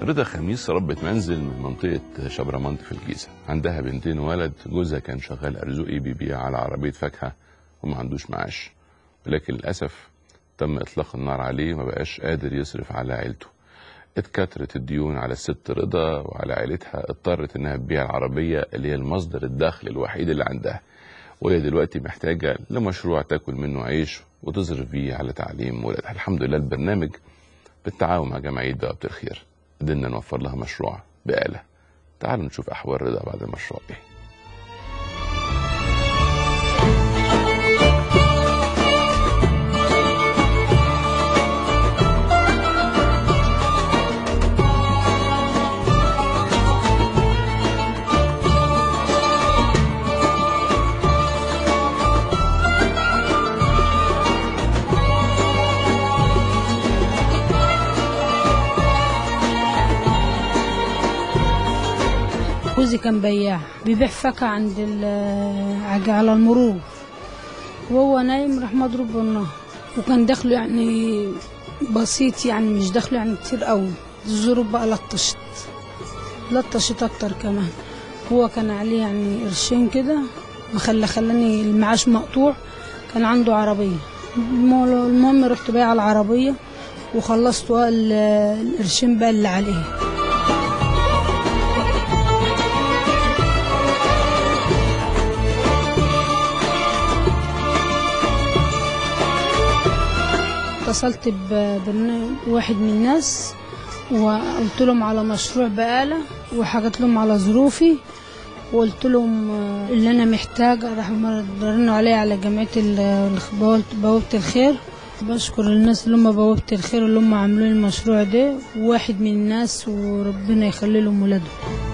رضا خميس ربة منزل من منطقة شبرمنت في الجيزة عندها بنتين وولد جوزها كان شغال أرزقي بيبيع على عربية فاكهة وما عندوش معاش ولكن للأسف تم إطلاق النار عليه وما بقاش قادر يصرف على عيلته اتكترت الديون على الست رضا وعلى عيلتها اضطرت انها تبيع العربية اللي هي المصدر الدخل الوحيد اللي عندها وهي دلوقتي محتاجة لمشروع تاكل منه عيش وتصرف بيه على تعليم ولادها الحمد لله البرنامج بالتعاون مع جمعية بوابة الخير قدرنا نوفر لها مشروع بآلة تعالوا نشوف أحوال رضا بعد المشروع إيه جوزي كان بياع بيبيع فاكهة عند ال- عج- على المرور وهو نايم راح مضروب بالنار وكان دخله يعني بسيط يعني مش دخله يعني كتير قوي الظروف بقى لطشت لطشت اكتر كمان هو كان عليه يعني قرشين كده مخلى خلاني المعاش مقطوع كان عنده عربية المهم المهم رحت بايع العربية وخلصت بقى ال- القرشين بقى اللي عليه اتصلت ب- بواحد من الناس وقلت لهم على مشروع بقالة وحكيت لهم على ظروفي وقلت لهم آه، اللي انا محتاجه راح رنوا عليا على جمعيه ال- بوابة- بوابه الخير بشكر الناس اللي هم بوابه الخير اللي هم عاملين المشروع ده وواحد من الناس وربنا يخلي لهم ولادهم